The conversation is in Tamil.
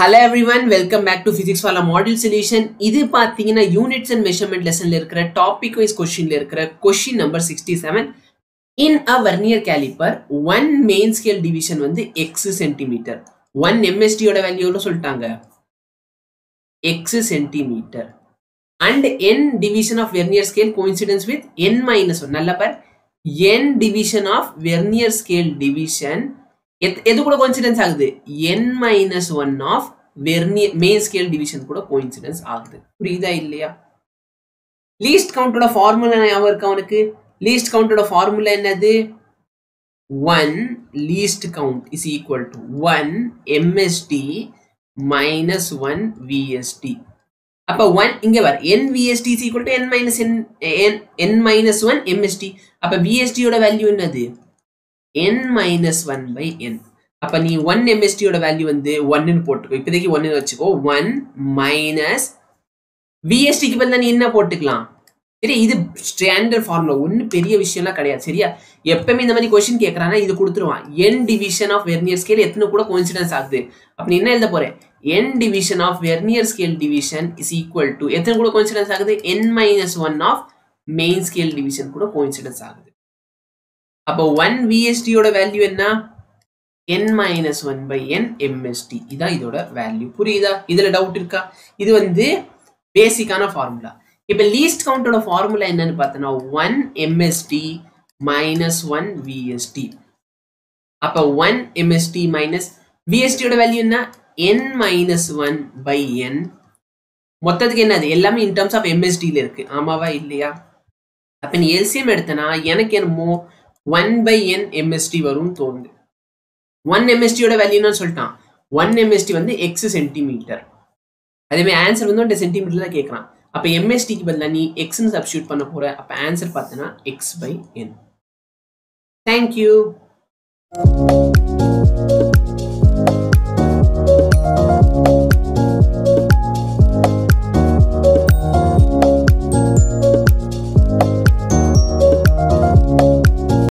hello everyone welcome back to physics for module solution இது பார்த்தீங்கன்னா யூனிட்ஸ் அண்ட் மெஷர்மெண்ட் லெசன்ல இருக்கிற டாபிக் வைஸ் கொஸ்டின்ல இருக்கிற question number sixty seven in a vernier caliper one main scale division வந்து எக்ஸ் சென்டிமீட்டர் ஒன் எம்எஸ்டியோட வேல்யூ எவ்வளோ சொல்லிட்டாங்க X centimetre and N division of vernier scale coincidence with N minus one நல்ல பார் N division of vernier scale division எது கூட கோயின்சிடன்ஸ் ஆகுது N minus one of vernier main scale division கூட கோயின்சிடன்ஸ் ஆகுது புரியுதா இல்லையா லீஸ்ட் கவுண்டோட ஃபார்முலா ஞாபகம் இருக்கா அவனுக்கு லீஸ்ட் கவுண்டோட ஃபார்முலா என்னது one least count is equal to one MSD minus one VSD அப்ப ஒன் இங்க வர N VSD is equal to N minus N N minus one MSD அப்ப விஎஸ்டியோட வேல்யூ என்னது N minus one by N அப்ப நீ ஒன் எம்எஸ்டியோட வேல்யூ வந்து ஒன்னு போட்டுக்கோ இப்போதைக்கு ஒன்னு வச்சுக்கோ ஒன் மைனஸ் விஎஸ்டிக்கு பதிலாக நீ என்ன போட்டுக்கலாம் சரி இது ஸ்டாண்டர்ட் ஃபார்முலா ஒன்றும் பெரிய விஷயம்லாம் கிடையாது சரியா எப்பவுமே இந்த மாதிரி கொஸ்டின் கேட்கறானா இது கொடுத்துருவான் N division of vernier scale எத்தனை கூட கோயின்சிடன்ஸ் ஆகுது அப்ப நீ என்ன எழுத போற N division of vernier scale division is equal to எத்தனை கூட கோயின்சிடன்ஸ் ஆகுது N minus one of main scale division கூட கோயின்சிடன்ஸ் ஆகுது அப்போ ஒன் விஎஸ்டியோட வேல்யூ என்ன N minus one by N MSD இதான் இதோட வேல்யூ புரியுதா இதுல டவுட் இருக்கா இது வந்து பேசிக்கான ஃபார்முலா இப்போ லீஸ்ட் கவுண்டோட ஃபார்முலா என்னன்னு பார்த்தோன்னா one MSD minus one VSD அப்போ ஒன் எம்எஸ்டி மைனஸ் விஎஸ்டியோட வேல்யூ என்ன N minus one by N மொத்தத்துக்கு என்னது எல்லாமே இன் டர்ம்ஸ் ஆஃப் எம்எஸ்டியில் இருக்கு ஆமாவா இல்லையா அப்போ நீ எல்சிஎம் எடுத்தனா எனக்கு என்னமோ ஒன் பை என் எம்எஸ்டி வரும்னு தோணுது ஒன் எம்எஸ்டியோட வேல்யூன்னு சொல்லிட்டான் ஒன் எம்எஸ்டி வந்து எக்ஸ் சென்டிமீட்டர் அதேமாதிரி ஆன்சர் வந்து உன்ட்ட சென்டிமீட்டர் தான் கேட்குறான் அப்போ எம்எஸ்டிக்கு பதிலாக நீ எக்ஸ்னு சப்ஸ்டியூட் பண்ண போற அப்போ ஆன்சர் பார்த்தனா எக்ஸ் பை என் தேங்க்யூ